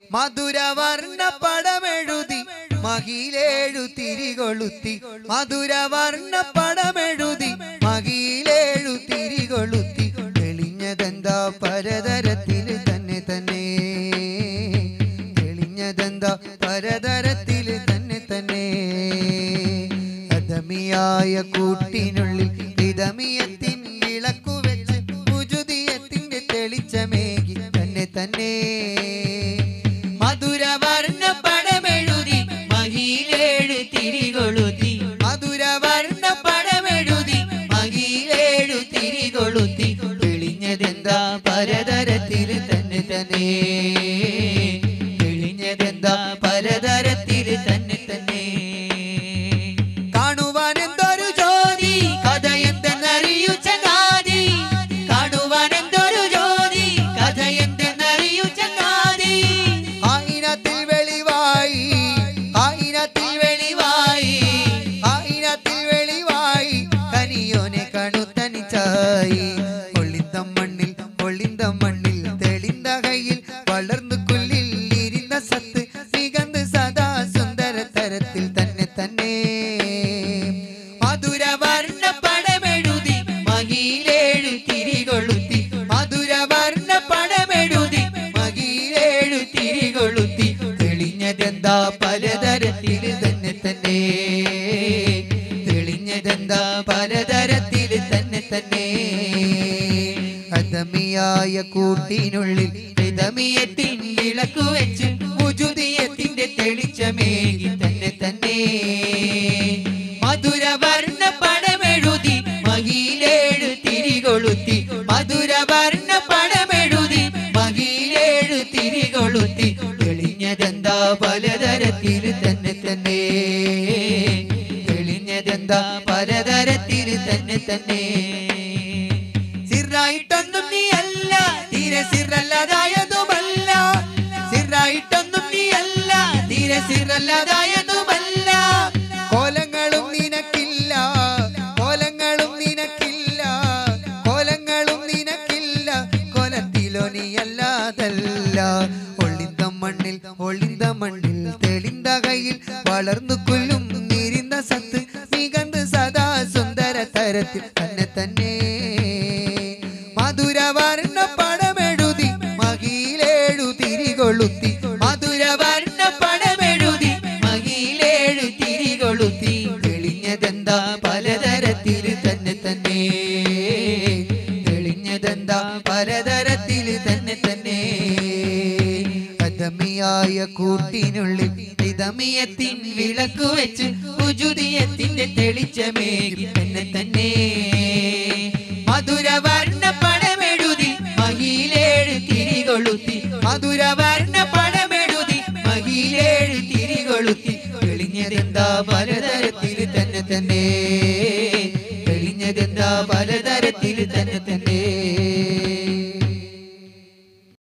മധുരവർണ്ണ പടമെഴുതി മഹിലേഴു തിരികൊളുത്തി മധുരവർണ്ണ പടമെഴുതി മഹിലേഴു തിരികൊളുത്തി തെളിഞ്ഞതെന്താ പരതരത്തിൽ തന്നെ തന്നെ തെളിഞ്ഞതെന്താ പരതരത്തിൽ തന്നെ തന്നെ അധമിയായ കൂട്ടിനുള്ളിൽ ഇതമിയത്തിൻ വിളക്കു വെച്ച് ഉജുതിയത്തിന്റെ തെളിച്ചമേകി തന്നെ തന്നെ മധുരവർണ്ണ പടമെഴുതി മഹിയിലേഴ് തിരികൊളുത്തി മധുരവർണ്ണ പടമെഴുതി മഹിയിലേഴു തിരികൊളുത്തി തെളിഞ്ഞതെന്താ പരതരത്തിൽ തന്നെ തന്നെ തെളിഞ്ഞതെന്താ പരതരത്തിൽ തന്നെ തന്നെ കാണുവാൻ എന്തൊരു ജ്യോതി കഥ എന്തെന്നറിയൂ ചങ്ങാതി കാണുവാൻ എന്തൊരു ജ്യോതി കഥ എന്തെന്നറിയൂ ചങ്ങാതി ആയിനത്തിൽ വെളിവായി ആയിനത്തിൽ വെളിവായി ആയിനത്തിൽ വെളിവായി കനിയോനെ കണുത്തനിച്ചായി ഒളിന്തം മണ്ണിൽ ഒളിന്തം മണ്ണിൽ തെളിந்த കയ്യിൽ വളർന്നു കുല്ലിൽ ഇരുന്ന സത്ത് മികந்து സദാ സുന്ദര തരത്തിൽ തന്നെ തന്നെ മധുരവർണ്ണ പടമെഴുതി മകിയിലേഴു തിരികൊളുത്തി മധുരവർണ്ണ പടമെഴുതി മകിയിലേഴു തിരികൊളുത്തി തെളിഞ്ഞതെന്താ പലതരത്തിൽ തന്നെ തന്നെ തെളിഞ്ഞതെന്താ പലതരത്തിൽ തന്നെ തന്നെ അധമിയായ കൂട്ടിനുള്ളിൽ ഹിതമിയത്തിൻ വിളക്കു വെച്ച് ഉജുതിയത്തിന്റെ തെളിച്ചമേകി തന്നെ തന്നെ മധുരവർണ്ണ പടമെഴുതി മകിയിലേഴു തിരികൊളുത്തി മധുരവർണ്ണ പടമെഴുതി മകിയിലേഴു തിരികൊളുത്തി തെളിഞ്ഞതെന്താ പലതരത്തിൽ തന്നെ തന്നെ തെളിഞ്ഞതെന്താ പലതരത്തിൽ തന്നെ തന്നെ സിറായിട്ടൊന്നും നീ അല്ല തീരെ സിറല്ലതായതുമല്ല സിറായിട്ടൊന്നും നീ അല്ല തീരെ സിറല്ലതായതുമല്ല കോലങ്ങളും നിനക്കില്ല കോലങ്ങളും നിനക്കില്ല കോലങ്ങളും നിനക്കില്ല കോലത്തിലോ നീയല്ലാതല്ല ഒളിந்த മണ്ണിൽ ഒളിந்த മണ്ണിൽ തെളിந்த കയ്യിൽ വളർന്നു കൊല്ലും നീരിന്ന സത്ത് മികந்து സദാ സുന്ദര തരത്തിൽ തന്നെ തന്നെ മധുരവർണ്ണ പടമെഴുതി മകിയിലേഴു തിരികൊളുത്തി മധുരവർണ്ണ പടമെഴുതി മകിയിലേഴു തിരികൊളുത്തി തെളിഞ്ഞതെന്താ പലതരത്തിൽ തന്നെ തന്നെ തെളിഞ്ഞതെന്താ പലതരത്തിൽ തന്നെ തന്നെ അധമിയായ കൂട്ടിനുള്ളിൽ ഇതമിയത്തിൻ വിളക്കു വെച്ച് ഉജുതിയത്തിന്റെ തെളിച്ചമേകി തന്നെ തന്നെ മധുരവർണ്ണ പടമെഴുതി മകിയിലേഴ് തിരികൊളുത്തി മധുരവർണ്ണ പടമെഴുതി മകിയിലേഴ് തിരികൊളുത്തി തെളിഞ്ഞതെന്താ പലതരത്തിൽ തന്നെ തന്നെ